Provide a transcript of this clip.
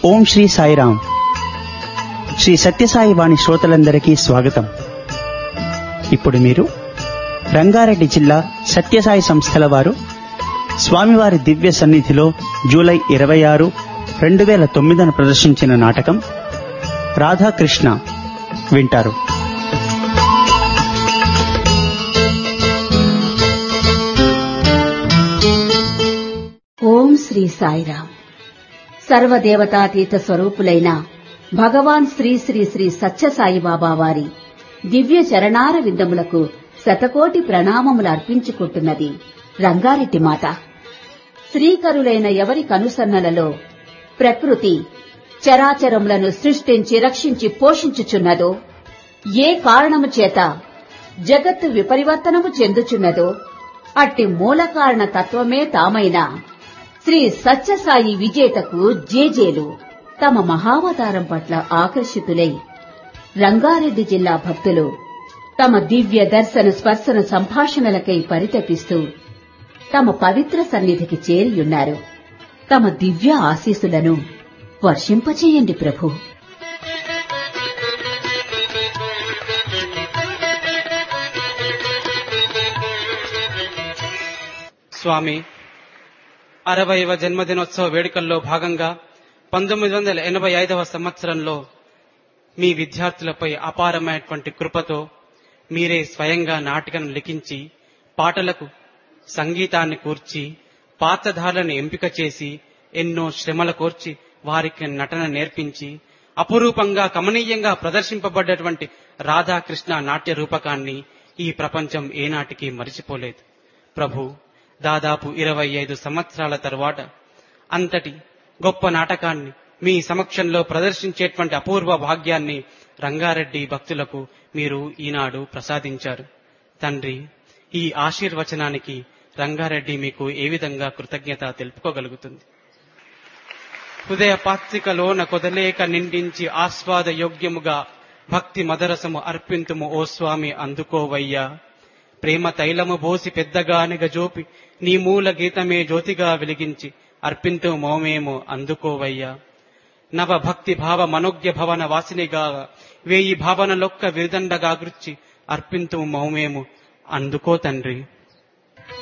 ఓం శ్రీ సాయిరాం శ్రీ సత్యసాయి వాణి శ్రోతలందరికీ స్వాగతం ఇప్పుడు మీరు రంగారెడ్డి జిల్లా సత్యసాయి సంస్థల వారు స్వామివారి దివ్య సన్నిధిలో జూలై ఇరవై ఆరు రెండు వేల తొమ్మిదిన ప్రదర్శించిన నాటకం రాధాకృష్ణ వింటారు ఓం శ్రీ సాయిరాం సర్వదేవతాతీత స్వరూపులైన భగవాన్ శ్రీ శ్రీ శ్రీ సత్యసాయి బాబా వారి దివ్య చరణార విందములకు శతకోటి ప్రణామములు అర్పించుకుంటున్నది రంగారెడ్డి మాత శ్రీకరులైన ఎవరి కనుసన్నలలో ప్రకృతి చరాచరములను సృష్టించి రక్షించి పోషించుచున్నదో ఏ కారణము చేత జగత్తు విపరివర్తనము చెందుచున్నదో అట్టి మూల కారణ తత్వమే తామైన శ్రీ సత్యసాయి విజేతకు జేజేలు తమ మహావతారం పట్ల ఆకర్షితులై రంగారెడ్డి జిల్లా భక్తులు తమ దివ్య దర్శన స్పర్శన సంభాషణలకై పరితపిస్తూ తమ పవిత్ర సన్నిధికి చేరియున్నారు తమ దివ్య ఆశీసులను వర్షింపచేయండి ప్రభు స్వామి అరవైవ జన్మదినోత్సవ వేడుకల్లో భాగంగా పంతొమ్మిది వందల ఎనభై ఐదవ సంవత్సరంలో మీ విద్యార్థులపై అపారమైనటువంటి కృపతో మీరే స్వయంగా నాటికను లిఖించి పాటలకు సంగీతాన్ని కూర్చి పాత్రధారులను ఎంపిక చేసి ఎన్నో శ్రమల కోర్చి వారికి నటన నేర్పించి అపురూపంగా కమనీయంగా ప్రదర్శింపబడ్డటువంటి రాధాకృష్ణ నాట్య రూపకాన్ని ఈ ప్రపంచం ఏనాటికి మరిచిపోలేదు ప్రభు దాదాపు ఇరవై ఐదు సంవత్సరాల తరువాత అంతటి గొప్ప నాటకాన్ని మీ సమక్షంలో ప్రదర్శించేటువంటి అపూర్వ భాగ్యాన్ని రంగారెడ్డి భక్తులకు మీరు ఈనాడు ప్రసాదించారు తండ్రి ఈ ఆశీర్వచనానికి రంగారెడ్డి మీకు ఏ విధంగా కృతజ్ఞత తెలుపుకోగలుగుతుంది హృదయ పాత్రికలోన కొదలేక నిండించి ఆస్వాద యోగ్యముగా భక్తి మదరసము అర్పింతుము ఓ స్వామి అందుకోవయ్యా ప్రేమ తైలము బోసి పెద్దగానిగ జోపి నీ మూల గీతమే జ్యోతిగా వెలిగించి అర్పింతు మోమేమో అందుకోవయ్యా నవ భక్తి భావ మనోజ్ఞ భవన వాసినిగా వేయి భావనలొక్క విరుదండగా గుర్చి అర్పింతు మౌమేము అందుకో తండ్రి